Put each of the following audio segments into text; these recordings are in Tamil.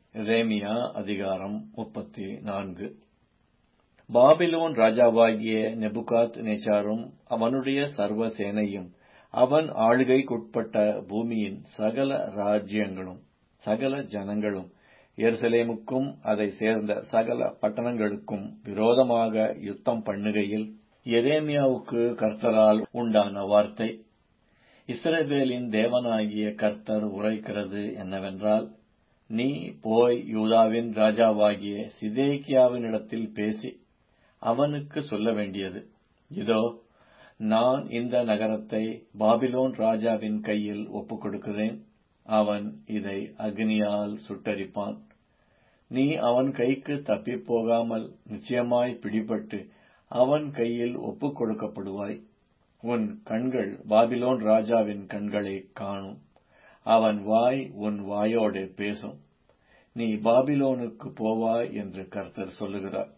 எரேமியா அதிகாரம் முப்பத்தி நான்கு பாபிலோன் ராஜாவாகிய நெபுகாத் நேச்சாரும் அவனுடைய சர்வ சேனையும் அவன் ஆளுகைக்குட்பட்ட பூமியின் சகல ராஜ்யங்களும் சகல ஜனங்களும் எருசலேமுக்கும் அதை சேர்ந்த சகல பட்டணங்களுக்கும் விரோதமாக யுத்தம் பண்ணுகையில் எரேமியாவுக்கு கர்த்தரால் உண்டான வார்த்தை இஸ்ரவேலின் தேவனாகிய கர்த்தர் உரைக்கிறது என்னவென்றால் நீ போய் யூதாவின் ராஜாவாகிய சிதேக்கியாவினிடத்தில் பேசி அவனுக்கு சொல்ல வேண்டியது இதோ நான் இந்த நகரத்தை பாபிலோன் ராஜாவின் கையில் ஒப்புக் கொடுக்கிறேன் அவன் இதை அக்னியால் சுட்டரிப்பான் நீ அவன் கைக்கு தப்பிப் போகாமல் நிச்சயமாய் பிடிபட்டு அவன் கையில் ஒப்புக் கொடுக்கப்படுவாய் உன் கண்கள் பாபிலோன் ராஜாவின் கண்களைக் காணும் அவன் வாய் உன் வாயோடே பேசும் நீ பாபிலோனுக்கு போவாய் என்று கர்த்தர் சொல்லுகிறார்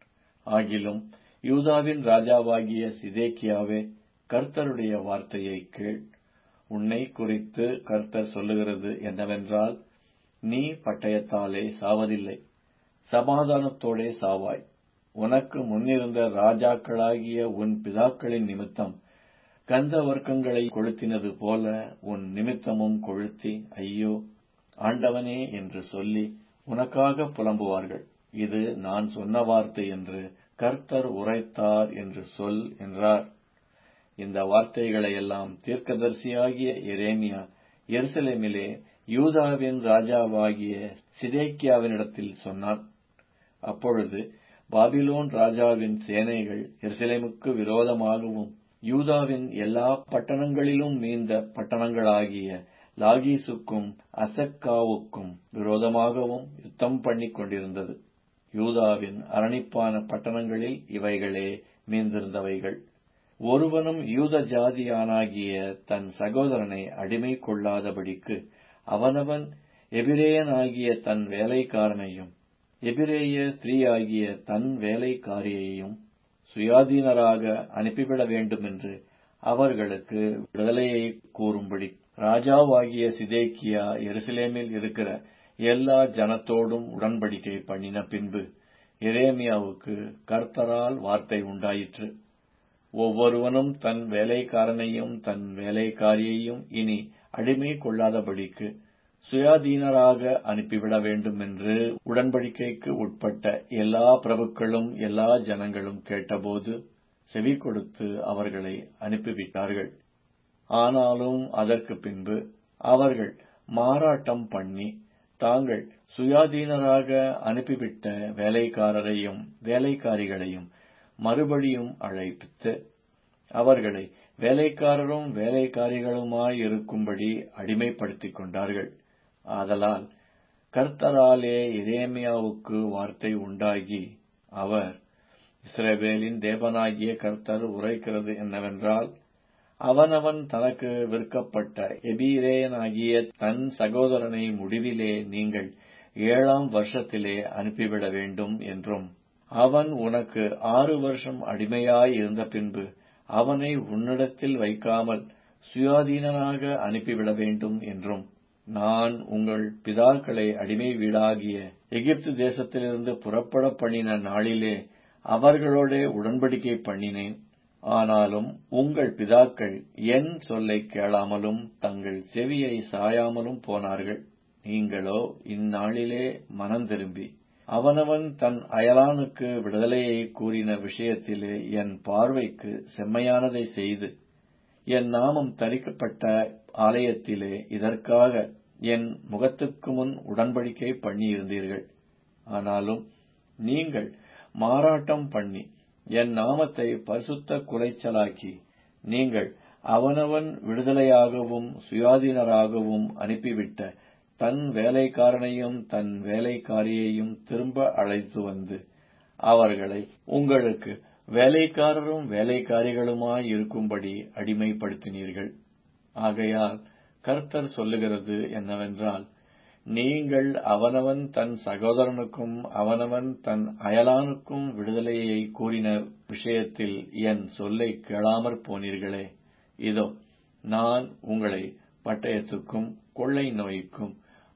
ஆகிலும் யூதாவின் ராஜாவாகிய சிதேக்கியாவே கர்த்தருடைய வார்த்தையை கேள் உன்னை குறித்து கர்த்தர் சொல்லுகிறது என்னவென்றால் நீ பட்டயத்தாலே சாவதில்லை சமாதானத்தோடே சாவாய் உனக்கு முன்னிருந்த ராஜாக்களாகிய உன் பிதாக்களின் நிமித்தம் கந்த வர்க்கங்களை கொளுத்தினது போல உன் நிமித்தமும் கொளுத்தி ஐயோ ஆண்டவனே என்று சொல்லி உனக்காக புலம்புவார்கள் இது நான் சொன்ன வார்த்தை என்று கர்த்தர் உரைத்தார் என்று சொல் என்றார் இந்த வார்த்தைகளை எல்லாம் தீர்க்கதரிசியாகிய எரேமியா எருசலேமிலே யூதாவின் ராஜாவாகிய சிதேக்கியாவினிடத்தில் சொன்னான் அப்பொழுது பாபிலோன் ராஜாவின் சேனைகள் எருசலேமுக்கு விரோதமாகவும் யூதாவின் எல்லா பட்டணங்களிலும் மீந்த பட்டணங்களாகிய லாகீசுக்கும் அசக்காவுக்கும் விரோதமாகவும் யுத்தம் பண்ணிக் கொண்டிருந்தது யூதாவின் அரணிப்பான பட்டணங்களில் இவைகளே மீந்திருந்தவைகள் ஒருவனும் யூத ஜாதியானாகிய தன் சகோதரனை அடிமை கொள்ளாதபடிக்கு அவனவன் எபிரேயனாகிய தன் வேலைக்காரனையும் எபிரேய ஸ்திரீயாகிய தன் வேலைக்காரியையும் சுயாதீனராக அனுப்பிவிட வேண்டுமென்று அவர்களுக்கு விடுதலையை கூறும்படி ராஜாவாகிய சிதேக்கியா எருசலேமில் இருக்கிற எல்லா ஜனத்தோடும் உடன்படிக்கை பண்ணின பின்பு எரேமியாவுக்கு கர்த்தரால் வார்த்தை உண்டாயிற்று ஒவ்வொருவனும் தன் வேலைக்காரனையும் தன் வேலைக்காரியையும் இனி அடிமை கொள்ளாதபடிக்கு சுயாதீனராக அனுப்பிவிட வேண்டும் என்று உடன்படிக்கைக்கு உட்பட்ட எல்லா பிரபுக்களும் எல்லா ஜனங்களும் கேட்டபோது செவி கொடுத்து அவர்களை அனுப்பிவிட்டார்கள் ஆனாலும் அதற்கு பின்பு அவர்கள் மாறாட்டம் பண்ணி தாங்கள் சுயாதீனராக அனுப்பிவிட்ட வேலைக்காரரையும் வேலைக்காரிகளையும் மறுபடியும் அழைப்பித்து அவர்களை வேலைக்காரரும் வேலைக்காரிகளுமாயிருக்கும்படி அடிமைப்படுத்திக் கொண்டார்கள் ஆதலால் கர்த்தராலே எரேமியாவுக்கு வார்த்தை உண்டாகி அவர் இஸ்ரவேலின் தேவனாகிய கர்த்தர் உரைக்கிறது என்னவென்றால் அவனவன் தனக்கு விற்கப்பட்ட எபீரேயனாகிய தன் சகோதரனை முடிவிலே நீங்கள் ஏழாம் வருஷத்திலே அனுப்பிவிட வேண்டும் என்றும் அவன் உனக்கு ஆறு வருஷம் அடிமையாய் இருந்த பின்பு அவனை உன்னிடத்தில் வைக்காமல் சுயாதீனனாக அனுப்பிவிட வேண்டும் என்றும் நான் உங்கள் பிதாக்களை அடிமை வீடாகிய எகிப்து தேசத்திலிருந்து புறப்பட பண்ணின நாளிலே அவர்களோட உடன்படிக்கை பண்ணினேன் ஆனாலும் உங்கள் பிதாக்கள் என் சொல்லை கேளாமலும் தங்கள் செவியை சாயாமலும் போனார்கள் நீங்களோ இந்நாளிலே மனம் திரும்பி அவனவன் தன் அயலானுக்கு விடுதலையை கூறின விஷயத்திலே என் பார்வைக்கு செம்மையானதை செய்து என் நாமம் தரிக்கப்பட்ட ஆலயத்திலே இதற்காக என் முகத்துக்கு முன் உடன்படிக்கை பண்ணியிருந்தீர்கள் ஆனாலும் நீங்கள் மாறாட்டம் பண்ணி என் நாமத்தை பரிசுத்த குலைச்சலாக்கி நீங்கள் அவனவன் விடுதலையாகவும் சுயாதீனராகவும் அனுப்பிவிட்ட தன் வேலைக்காரனையும் தன் வேலைக்காரியையும் திரும்ப அழைத்து வந்து அவர்களை உங்களுக்கு வேலைக்காரரும் வேலைக்காரிகளுமாய் இருக்கும்படி அடிமைப்படுத்தினீர்கள் ஆகையால் கர்த்தர் சொல்லுகிறது என்னவென்றால் நீங்கள் அவனவன் தன் சகோதரனுக்கும் அவனவன் தன் அயலானுக்கும் விடுதலையை கூறின விஷயத்தில் என் சொல்லை கேளாமற் போனீர்களே இதோ நான் உங்களை பட்டயத்துக்கும் கொள்ளை நோய்க்கும்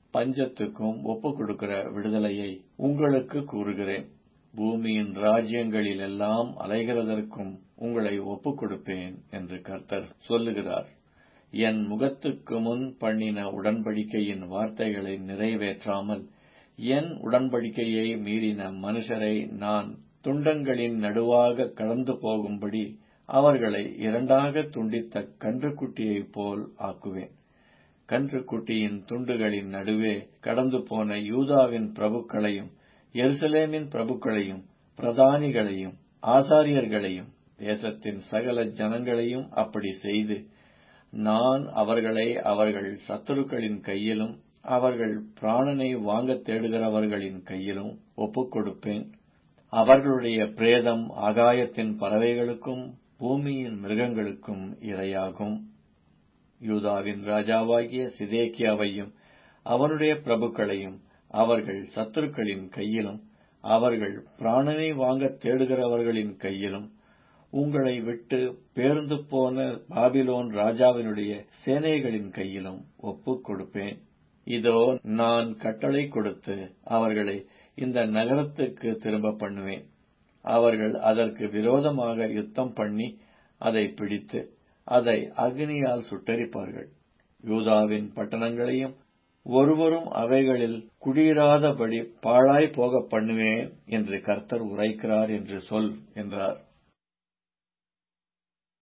பஞ்சத்துக்கும் ஒப்புக் கொடுக்கிற விடுதலையை உங்களுக்கு கூறுகிறேன் பூமியின் ராஜ்யங்களிலெல்லாம் அலைகிறதற்கும் உங்களை ஒப்புக் கொடுப்பேன் என்று கர்த்தர் சொல்லுகிறார் என் முகத்துக்கு முன் பண்ணின உடன்படிக்கையின் வார்த்தைகளை நிறைவேற்றாமல் என் உடன்படிக்கையை மீறின மனுஷரை நான் துண்டங்களின் நடுவாக கடந்து போகும்படி அவர்களை இரண்டாக துண்டித்த கன்றுக்குட்டியைப் போல் ஆக்குவேன் கன்றுக்குட்டியின் துண்டுகளின் நடுவே கடந்து போன யூதாவின் பிரபுக்களையும் எருசலேமின் பிரபுக்களையும் பிரதானிகளையும் ஆசாரியர்களையும் தேசத்தின் சகல ஜனங்களையும் அப்படி செய்து நான் அவர்களை அவர்கள் சத்துருக்களின் கையிலும் அவர்கள் பிராணனை வாங்கத் தேடுகிறவர்களின் கையிலும் ஒப்புக் கொடுப்பேன் அவர்களுடைய பிரேதம் ஆகாயத்தின் பறவைகளுக்கும் பூமியின் மிருகங்களுக்கும் இரையாகும் யூதாவின் ராஜாவாகிய சிதேக்கியாவையும் அவனுடைய பிரபுக்களையும் அவர்கள் சத்துருக்களின் கையிலும் அவர்கள் பிராணனை வாங்கத் தேடுகிறவர்களின் கையிலும் உங்களை விட்டு பேர்ந்து போன பாபிலோன் ராஜாவினுடைய சேனைகளின் கையிலும் ஒப்புக் கொடுப்பேன் இதோ நான் கட்டளை கொடுத்து அவர்களை இந்த நகரத்துக்கு திரும்ப பண்ணுவேன் அவர்கள் அதற்கு விரோதமாக யுத்தம் பண்ணி அதை பிடித்து அதை அக்னியால் சுட்டரிப்பார்கள் யூதாவின் பட்டணங்களையும் ஒருவரும் அவைகளில் குடியிராதபடி பாழாய் போக பண்ணுவேன் என்று கர்த்தர் உரைக்கிறார் என்று சொல் என்றார்